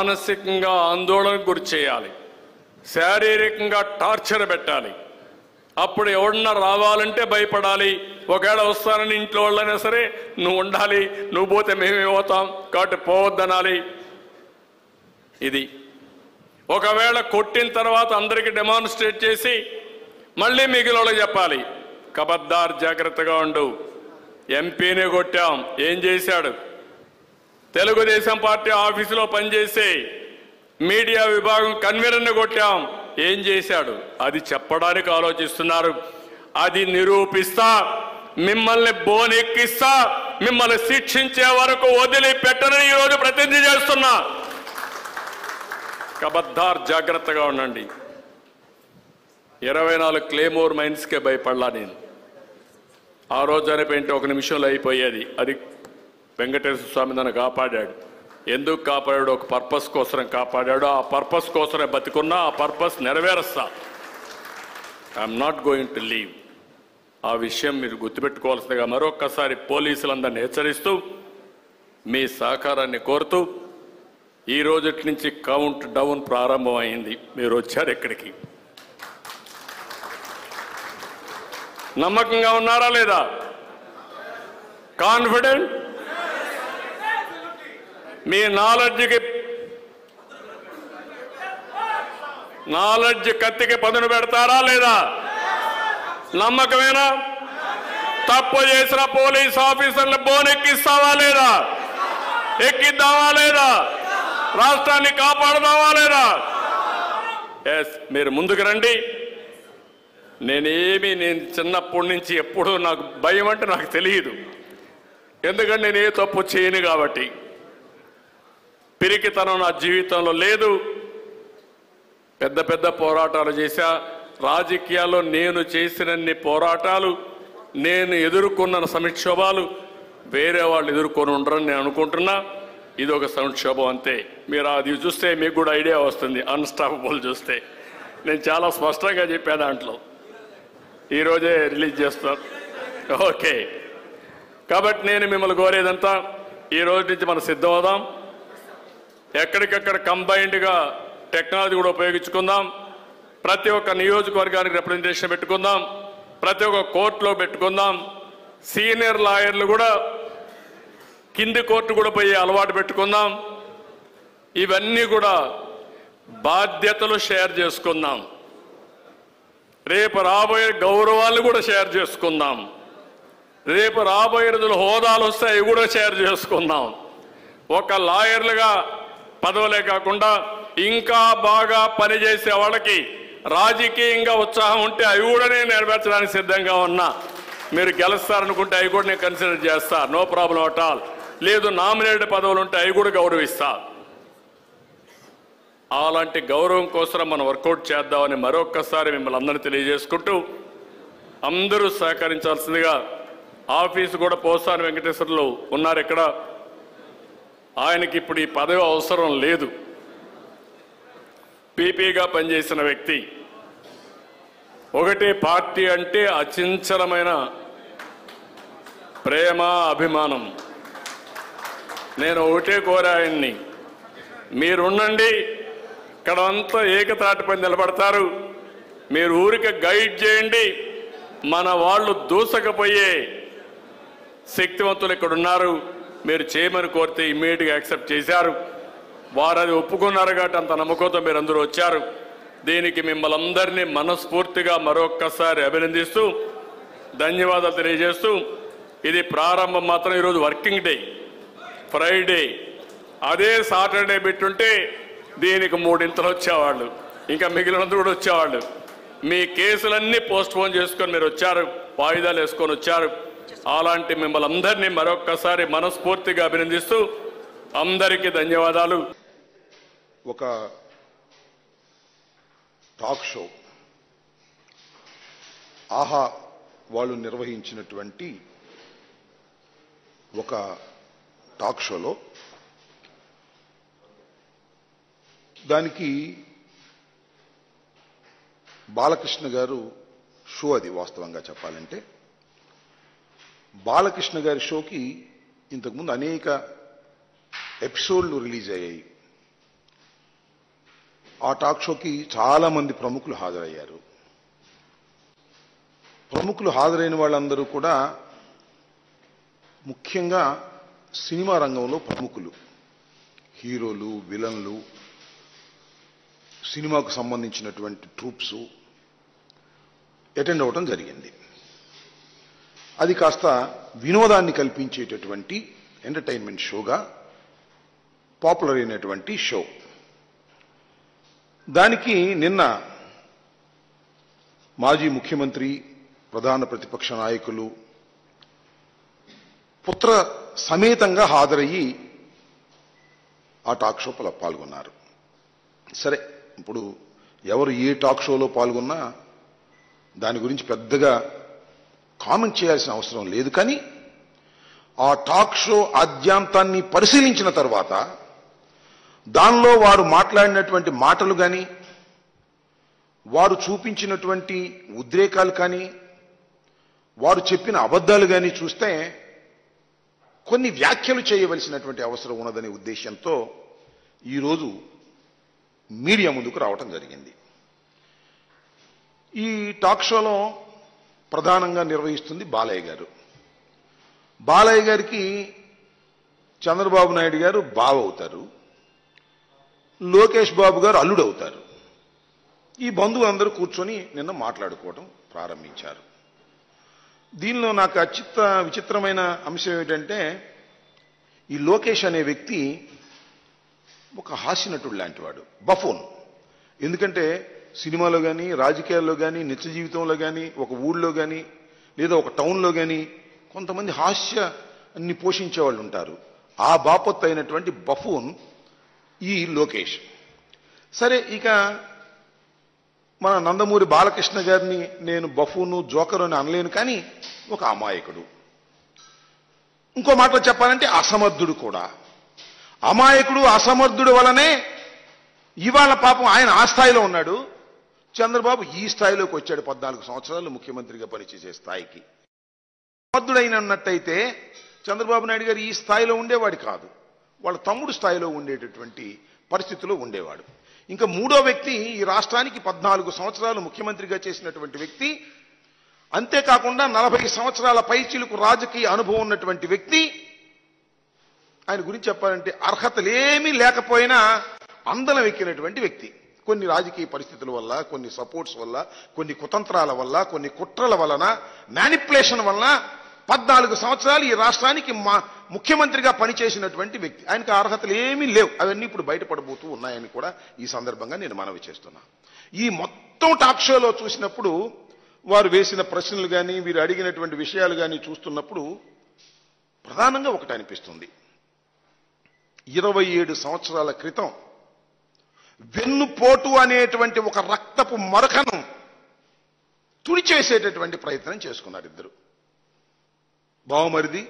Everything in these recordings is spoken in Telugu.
మానసికంగా ఆందోళనకు గురి చేయాలి శారీరకంగా టార్చర్ పెట్టాలి అప్పుడు ఎవడన్నా రావాలంటే భయపడాలి ఒకవేళ వస్తానని ఇంట్లో వాళ్ళైనా సరే నువ్వు ఉండాలి నువ్వు పోతే మేమేమవుతాం కాబట్టి పోవద్దనాలి ఇది ఒకవేళ కొట్టిన తర్వాత అందరికీ డెమాన్స్ట్రేట్ చేసి మళ్ళీ మిగిలిన చెప్పాలి కబద్దార్ జాగ్రత్తగా ఉండు ఎంపీని కొట్టాం ఏం చేశాడు తెలుగుదేశం పార్టీ ఆఫీసులో పనిచేసే మీడియా విభాగం కన్వీనర్ని కొట్టాం ఏం చేశాడు అది చెప్పడానికి ఆలోచిస్తున్నారు అది నిరూపిస్తా మిమ్మల్ని బోనెక్కిస్తా మిమ్మల్ని శిక్షించే వరకు వదిలిపెట్టనని ఈరోజు ప్రతిజ్ఞ చేస్తున్నా కబద్దార్ జాగ్రత్తగా ఉండండి ఇరవై నాలుగు క్లేమోర్ మైన్స్కే భయపడలా నేను ఆ రోజు చనిపోయింటే ఒక నిమిషంలో అయిపోయేది అది వెంకటేశ్వర స్వామి నన్ను కాపాడాడు ఎందుకు కాపాడాడు ఒక పర్పస్ కోసం కాపాడాడు ఆ పర్పస్ కోసమే బతికున్నా ఆ పర్పస్ నెరవేరుస్తా I'm not going to leave ఆ విషయం మీరు గుర్తుపెట్టుకోవాల్సిందిగా మరొక్కసారి పోలీసులందరినీ హెచ్చరిస్తూ మీ సహకారాన్ని కోరుతూ ఈ రోజుటి నుంచి కౌంట్ డౌన్ ప్రారంభమైంది మీరు వచ్చారు ఇక్కడికి నమ్మకంగా ఉన్నారా లేదా కాన్ఫిడెంట్ మీ నాలెడ్జ్కి నాలెడ్జ్ కత్తికి పదును పెడతారా లేదా నమ్మకమేనా తప్పు చేసిన పోలీస్ ఆఫీసర్లు బోనెక్కిస్తావా లేదా ఎక్కిద్దామా లేదా రాష్ట్రాన్ని కాపాడదామా లేదా ఎస్ మీరు ముందుకు రండి నేనేమి నేను చిన్నప్పటి నుంచి ఎప్పుడూ నాకు భయం అంటే నాకు తెలియదు ఎందుకంటే నేను ఏ తప్పు చేయను కాబట్టి పిరికితనం నా జీవితంలో లేదు పెద్ద పెద్ద పోరాటాలు చేశా రాజకీయాల్లో నేను చేసినన్ని పోరాటాలు నేను ఎదుర్కొన్న సంక్షోభాలు వేరే వాళ్ళు ఎదుర్కొని ఉండరని నేను అనుకుంటున్నా ఇది ఒక సంక్షోభం అంతే మీరు అది చూస్తే మీకు కూడా ఐడియా వస్తుంది అన్స్టాపబుల్ చూస్తే నేను చాలా స్పష్టంగా చెప్పా దాంట్లో ఈరోజే రిలీజ్ చేస్తాను ఓకే కాబట్టి నేను మిమ్మల్ని కోరేదంతా ఈ రోజు నుంచి మనం సిద్ధమవుదాం ఎక్కడికక్కడ కంబైన్డ్గా టెక్నాలజీ కూడా ఉపయోగించుకుందాం ప్రతి ఒక్క నియోజకవర్గానికి రిప్రజెంటేషన్ పెట్టుకుందాం ప్రతి ఒక్క కోర్టులో పెట్టుకుందాం సీనియర్ లాయర్లు కూడా కింది కోర్టు కూడా పోయి అలవాటు పెట్టుకుందాం ఇవన్నీ కూడా బాధ్యతలు షేర్ చేసుకుందాం రేపు రాబోయే గౌరవాలు కూడా షేర్ చేసుకుందాం రేపు రాబోయే రోజులు హోదాలు వస్తాయి అవి కూడా షేర్ చేసుకుందాం ఒక లాయర్లుగా పదవులే కాకుండా ఇంకా బాగా పనిచేసే వాళ్ళకి రాజకీయంగా ఉత్సాహం ఉంటే అవి కూడా నేను నెరవేర్చడానికి సిద్ధంగా ఉన్నా మీరు గెలుస్తారనుకుంటే అవి కూడా నేను కన్సిడర్ చేస్తా నో ప్రాబ్లం అట్ ఆల్ లేదు నామినేటెడ్ పదవులు ఉంటే అవి కూడా గౌరవిస్తా అలాంటి గౌరవం కోసం మనం వర్కౌట్ చేద్దామని మరొక్కసారి మిమ్మల్ని అందరినీ తెలియజేసుకుంటూ అందరూ సహకరించాల్సిందిగా ఆఫీసు కూడా పోసాని వెంకటేశ్వర్లు ఉన్నారు ఇక్కడ ఆయనకి ఇప్పుడు ఈ పదవి అవసరం లేదు పీపీగా పనిచేసిన వ్యక్తి ఒకటి పార్టీ అంటే అచించలమైన ప్రేమ అభిమానం నేను ఒకటే కోరా ఆయన్ని మీరుండండి ఇక్కడ అంతా ఏకతాటిపై నిలబడతారు మీరు ఊరికి గైడ్ చేయండి మన వాళ్ళు దూసకపోయే శక్తివంతులు ఇక్కడ ఉన్నారు మీరు చేయమని కోరితే ఇమ్మీడియట్గా యాక్సెప్ట్ చేశారు వారు అది ఒప్పుకున్నారు కాబట్టి అంత నమ్మకంతో మీరు అందరూ వచ్చారు దీనికి మిమ్మల్ని అందరినీ మనస్ఫూర్తిగా మరొక్కసారి అభినందిస్తూ ధన్యవాదాలు తెలియజేస్తూ ఇది ప్రారంభం మాత్రం ఈరోజు వర్కింగ్ డే ఫ్రైడే అదే సాటర్డే పెట్టుంటే దీనికి మూడింతలు వచ్చేవాళ్ళు ఇంకా మిగిలినందుకు కూడా వచ్చేవాళ్ళు మీ కేసులన్నీ పోస్ట్ పోన్ చేసుకొని మీరు వచ్చారు వాయిదాలు వేసుకొని వచ్చారు అలాంటి మిమ్మల్ని అందరినీ మరొక్కసారి మనస్ఫూర్తిగా అభినందిస్తూ అందరికీ ధన్యవాదాలు ఒక టాక్ షో ఆహా వాళ్ళు నిర్వహించినటువంటి ఒక టాక్ షోలో దానికి బాలకృష్ణ గారు షో అది వాస్తవంగా చెప్పాలంటే బాలకృష్ణ గారి షోకి ఇంతకుముందు అనేక ఎపిసోడ్లు రిలీజ్ అయ్యాయి ఆ టాక్ షోకి చాలా మంది ప్రముఖులు హాజరయ్యారు ప్రముఖులు హాజరైన వాళ్ళందరూ కూడా ముఖ్యంగా సినిమా రంగంలో ప్రముఖులు హీరోలు విలన్లు సినిమాకు సంబంధించినటువంటి ట్రూప్స్ అటెండ్ అవ్వడం జరిగింది అది కాస్త వినోదాన్ని కల్పించేటటువంటి ఎంటర్టైన్మెంట్ షోగా పాపులర్ అయినటువంటి షో దానికి నిన్న మాజీ ముఖ్యమంత్రి ప్రధాన ప్రతిపక్ష నాయకులు పుత్ర సమేతంగా హాజరయ్యి ఆ టాక్ షో పాల్గొన్నారు సరే ఇప్పుడు ఎవరు ఏ టాక్ షోలో పాల్గొన్నా దాని గురించి పెద్దగా కామెంట్ చేయాల్సిన అవసరం లేదు కానీ ఆ టాక్ షో ఆద్యాంతాన్ని పరిశీలించిన తర్వాత దానిలో వారు మాట్లాడినటువంటి మాటలు కానీ వారు చూపించినటువంటి ఉద్రేకాలు కానీ వారు చెప్పిన అబద్ధాలు కానీ చూస్తే కొన్ని వ్యాఖ్యలు చేయవలసినటువంటి అవసరం ఉన్నదనే ఉద్దేశంతో ఈరోజు మీడియా ముందుకు రావటం జరిగింది ఈ టాక్ షోలో ప్రధానంగా నిర్వహిస్తుంది బాలయ్య గారు బాలయ్య గారికి చంద్రబాబు నాయుడు గారు బావ అవుతారు లోకేష్ బాబు గారు అల్లుడు అవుతారు ఈ బంధువులందరూ కూర్చొని నిన్న మాట్లాడుకోవడం ప్రారంభించారు దీనిలో నాకు అచిత్త విచిత్రమైన అంశం ఏమిటంటే ఈ లోకేష్ అనే వ్యక్తి ఒక హాస్యనటుడు లాంటివాడు బఫోన్ ఎందుకంటే సినిమాలో కానీ రాజకీయాల్లో కానీ నిత్య జీవితంలో కానీ ఒక ఊళ్ళో కానీ లేదా ఒక టౌన్లో కానీ కొంతమంది హాస్యాన్ని పోషించే వాళ్ళు ఉంటారు ఆ బాపత్ అయినటువంటి బఫూన్ ఈ లోకేష్ సరే ఇక మన నందమూరి బాలకృష్ణ గారిని నేను బఫూను జోకరు అని అనలేను కానీ ఒక అమాయకుడు ఇంకో మాటలో చెప్పాలంటే అసమర్థుడు కూడా అమాయకుడు అసమర్థుడు వలనే ఇవాళ పాపం ఆయన ఆ స్థాయిలో ఉన్నాడు చంద్రబాబు ఈ స్థాయిలోకి వచ్చాడు పద్నాలుగు సంవత్సరాలు ముఖ్యమంత్రిగా పనిచేసే స్థాయికి సమర్థుడైనట్టయితే చంద్రబాబు నాయుడు గారు ఈ స్థాయిలో ఉండేవాడు కాదు వాళ్ళ తమ్ముడు స్థాయిలో ఉండేటటువంటి పరిస్థితిలో ఉండేవాడు ఇంకా మూడో వ్యక్తి ఈ రాష్ట్రానికి పద్నాలుగు సంవత్సరాలు ముఖ్యమంత్రిగా చేసినటువంటి వ్యక్తి అంతేకాకుండా నలభై సంవత్సరాల పైచిలుకు రాజకీయ అనుభవం ఉన్నటువంటి వ్యక్తి ఆయన గురించి చెప్పాలంటే అర్హతలేమీ లేకపోయినా అందలం ఎక్కినటువంటి వ్యక్తి కొన్ని రాజకీయ పరిస్థితుల వల్ల కొన్ని సపోర్ట్స్ వల్ల కొన్ని కుతంత్రాల వల్ల కొన్ని కుట్రల వలన మ్యానిపులేషన్ వలన పద్నాలుగు సంవత్సరాలు ఈ రాష్ట్రానికి మా ముఖ్యమంత్రిగా పనిచేసినటువంటి వ్యక్తి ఆయనకు అర్హతలు ఏమీ లేవు అవన్నీ ఇప్పుడు బయటపడబోతూ ఉన్నాయని కూడా ఈ సందర్భంగా నేను మనవి చేస్తున్నా ఈ మొత్తం టాక్ షోలో చూసినప్పుడు వారు వేసిన ప్రశ్నలు కానీ వీరు అడిగినటువంటి విషయాలు కానీ చూస్తున్నప్పుడు ప్రధానంగా ఒకటి అనిపిస్తుంది ఇరవై ఏడు సంవత్సరాల క్రితం వెన్నుపోటు అనేటువంటి ఒక రక్తపు మరకను తుడిచేసేటటువంటి ప్రయత్నం చేసుకున్నారు ఇద్దరు బావమరిది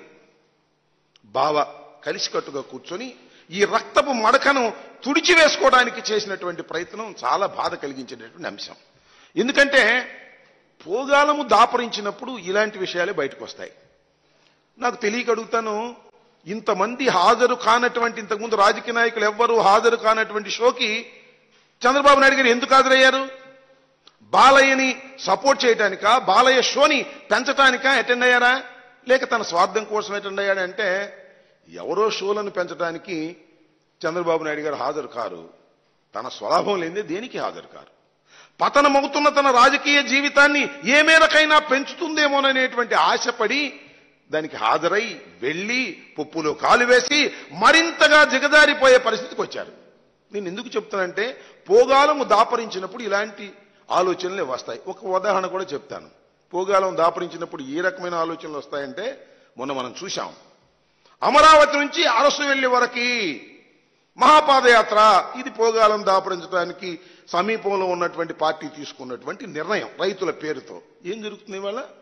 బావ కలిసికట్టుగా కూర్చొని ఈ రక్తపు మడకను తుడిచివేసుకోవడానికి చేసినటువంటి ప్రయత్నం చాలా బాధ కలిగించేటటువంటి అంశం ఎందుకంటే పోగాలము దాపరించినప్పుడు ఇలాంటి విషయాలే బయటకు వస్తాయి నాకు తెలియక అడుగుతాను ఇంతమంది హాజరు కానటువంటి ఇంతకుముందు రాజకీయ నాయకులు ఎవ్వరూ హాజరు కానటువంటి షోకి చంద్రబాబు నాయుడు గారు ఎందుకు హాజరయ్యారు బాలయ్యని సపోర్ట్ చేయడానికా బాలయ్య షోని పెంచడానికా అటెండ్ అయ్యారా లేక తన స్వార్థం కోసం అటెండ్ అయ్యాడంటే ఎవరో షోలను పెంచడానికి చంద్రబాబు నాయుడు గారు హాజరు కారు తన స్వలాభం లేనిదే దేనికి హాజరు కారు పతనమవుతున్న తన రాజకీయ జీవితాన్ని ఏ మేరకైనా పెంచుతుందేమోననేటువంటి ఆశపడి దానికి హాజరై వెళ్లి పప్పులో కాలు వేసి మరింతగా దిగజారిపోయే పరిస్థితికి వచ్చారు నేను ఎందుకు చెప్తానంటే పోగాలము దాపరించినప్పుడు ఇలాంటి ఆలోచనలే వస్తాయి ఒక ఉదాహరణ కూడా చెప్తాను పోగాలం దాపరించినప్పుడు ఏ రకమైన ఆలోచనలు వస్తాయంటే మొన్న మనం చూశాం అమరావతి నుంచి అరసు వెళ్లి వరకు మహాపాదయాత్ర ఇది పోగాలం దాపరించడానికి సమీపంలో ఉన్నటువంటి పార్టీ తీసుకున్నటువంటి నిర్ణయం రైతుల పేరుతో ఏం జరుగుతుంది ఇవాళ